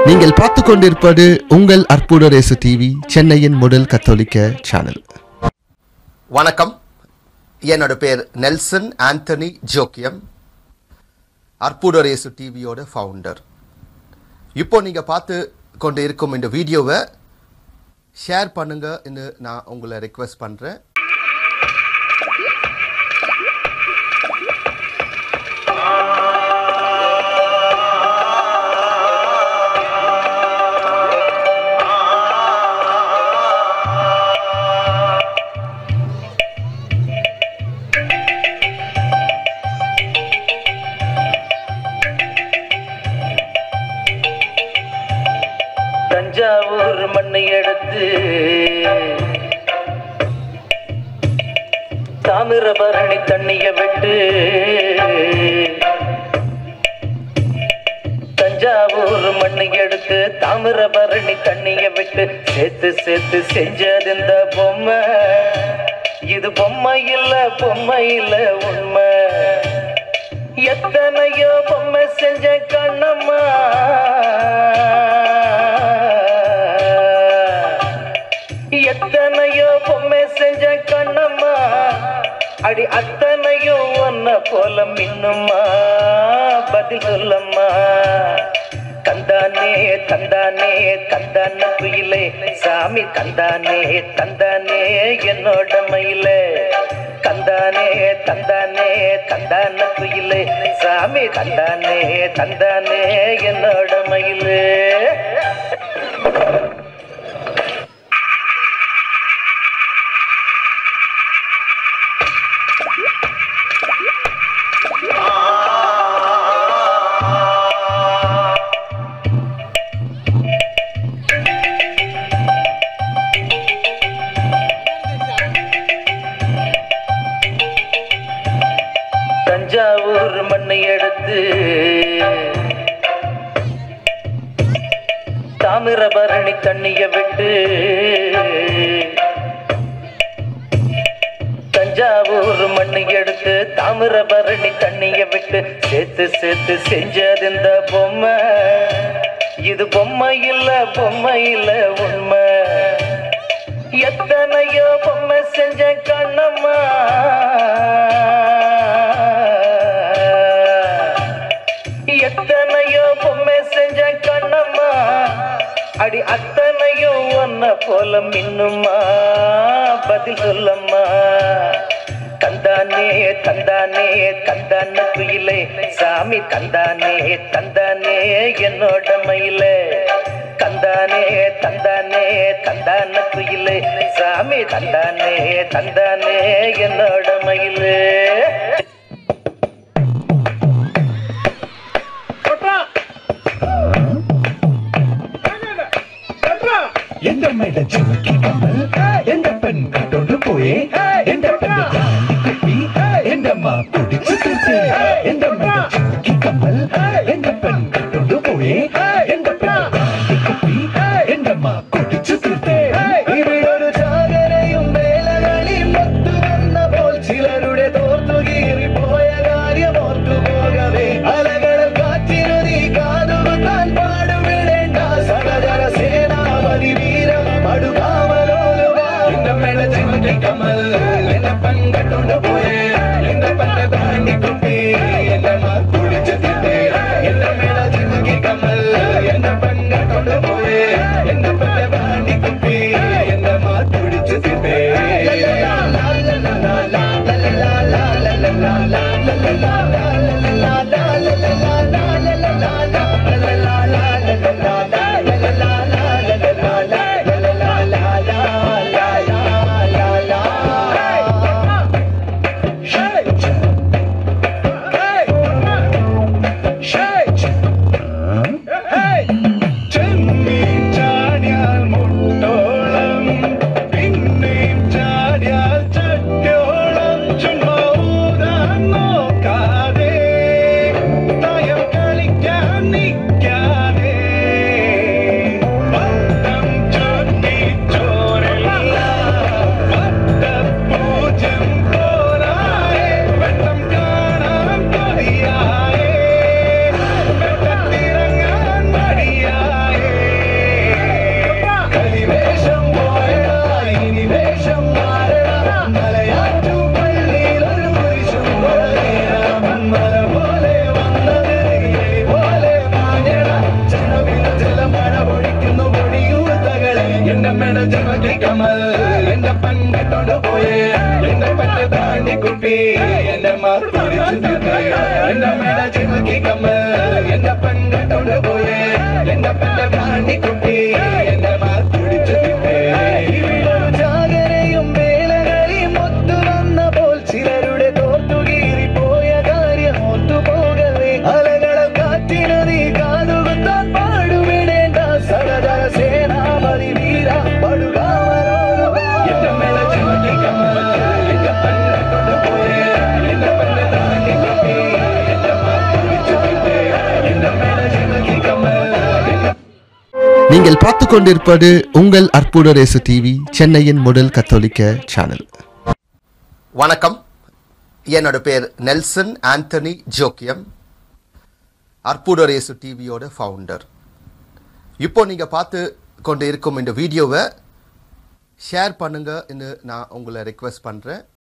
நீங்கள் பார்த்து கொண்டிருப்பது உங்கள் அற்புத ரேசு டிவி சென்னையின் முதல் கத்தோலிக்க சேனல் வணக்கம் என்னோட பேர் நெல்சன் ஆண்டனி ஜோக்கியம் அற்புதரேசு டிவியோட ஃபவுண்டர் இப்போ நீங்கள் பார்த்து கொண்டு இருக்கும் இந்த வீடியோவை ஷேர் பண்ணுங்கன்னு நான் உங்களை ரெக்வெஸ்ட் பண்ணுறேன் தஞ்சாவூர் மண்ணை எடுத்து தாமிரபரணி தண்ணிய விட்டு தஞ்சாவூர் மண்ணை எடுத்து தாமிரபரணி தண்ணிய விட்டு சேர்த்து சேர்த்து செஞ்சது இந்த பொம்மை இது பொம்மை இல்ல பொம்மை இல்ல உண்மை எத்தனையோ பொம்மை செஞ்ச கண்ணம்மா எத்தனையோ பொம்மை செஞ்ச கண்ணம்மா அடி அத்தனையும் ஒன்ன போல மின்னுமா பதில் சொல்லம்மா கந்தானே தந்தானே தந்தான குயிலே சாமி கந்தானே தந்தானே என்னோட மயிலே கந்தானே தந்தானே தந்தான குயிலே சாமி கந்தானே தந்தானே என்னோட மயிலே தஞ்சாவூர் மண்ணை எடுத்து தாமிரபரணி தண்ணிய விட்டு தஞ்சாவூர் மண்ணை எடுத்து தாமிரபரணி தண்ணிய விட்டு சேர்த்து சேர்த்து செஞ்சது இந்த பொம்மை இது பொம்மை இல்ல பொம்மை இல்ல உண்மை எத்தனையோ பொம்மை செஞ்ச கண்ணம்மா எத்தனையோ பொம்மை செஞ்ச கண்ணம்மா அடி அத்தனையும் ஒன்ன போல மின்னுமா பதில் சொல்லம்மா தந்தானே தந்தானே தந்தான குயிலே சாமி தந்தானே தந்தானே என்னோட மயிலே தந்தானே தந்தானே தந்தான குயிலே சாமி தந்தானே தந்தானே என்னோட மயிலே എന്റെ അമ്മയുടെ ചുമക്കി കമ്മൽ എന്റെ പെൺ കട്ടോണ്ട് പോയേ എന്റെ പെണ്ണ് താണ്ടി കെട്ടി എന്റെ അമ്മ കുടിച്ചു തീർത്തേ എന്റെ അമ്മയുടെ ചുമക്കി കമ്മൽ എന്റെ പെൺ കട്ടോണ്ട് പോയേ എന്റെ പെണ്ണ് താണ്ടി കെട്ടി എന്റെ അമ്മ കുടിച്ചു തീർത്തേ ഇവിടൊരു ജാഗരയും വേലകളിൽ ഒത്തു വന്ന പോൽ ചിലരുടെ തോർത്തു കീറി പോയ കാര്യം ഓർത്തു പോകവേ അലകളൽ കാറ്റിനുതി കാതുകുത്താൻ പാടുവിടേണ്ട സഹജര സേനാപതി വീരം അടുകാമലോലുക എന്റെ മേള ചിമക്കി കമൽ എന്നെ പങ്കെട്ടുണ്ട് പോയേ എന്റെ പറ്റ താണ്ടി കുട്ടി എന്റെ മാ കുടിച്ചു തിട്ടേ എന്റെ മേള ചിമക്കി കമൽ എന്നെ மேல ஜமக்கி கமல் எந்த பங்கத்தோடு போயே எந்த பட்ட தாண்டி குப்பி என்ன மாத்தி எந்த மேல ஜமக்கி கமல் எந்த பங்கத்தோடு போயே எந்த பட்ட தாண்டி குப்பி என்ன மாத்தி ജാഗരയും വേലകളെയും ഒത്തു വന്ന പോൽ ചിലരുടെ തോട്ടുകീറി പോയ കാര്യം ഒത്തുപോകവേ അലകളെ കാറ്റിനതി കാതുകുത്താൻ പാടുവിടേണ്ട സടതര സേനാപതി വീര പടുകാവരോരോ എന്റെ മേല ചുമക്കി കമ്മൽ എന്റെ പണ്ട കൊണ്ടുപോയേ എന്റെ പണ്ട താണ്ടി കുപ്പി എന്റെ മാറ്റി എന്റെ മേല ചുമക്കി കമ്മൽ എന്റെ நீங்கள் பார்த்து கொண்டிருப்பது உங்கள் அற்புத ரேசு டிவி சென்னையின் முதல் கத்தோலிக்க சேனல் வணக்கம் என்னோட பேர் நெல்சன் ஆண்டனி ஜோக்கியம் அற்புதரேசு டிவியோட ஃபவுண்டர் இப்போ நீங்கள் பார்த்து கொண்டு இருக்கும் இந்த வீடியோவை ஷேர் பண்ணுங்கன்னு நான் உங்களை ரெக்வெஸ்ட் பண்ணுறேன்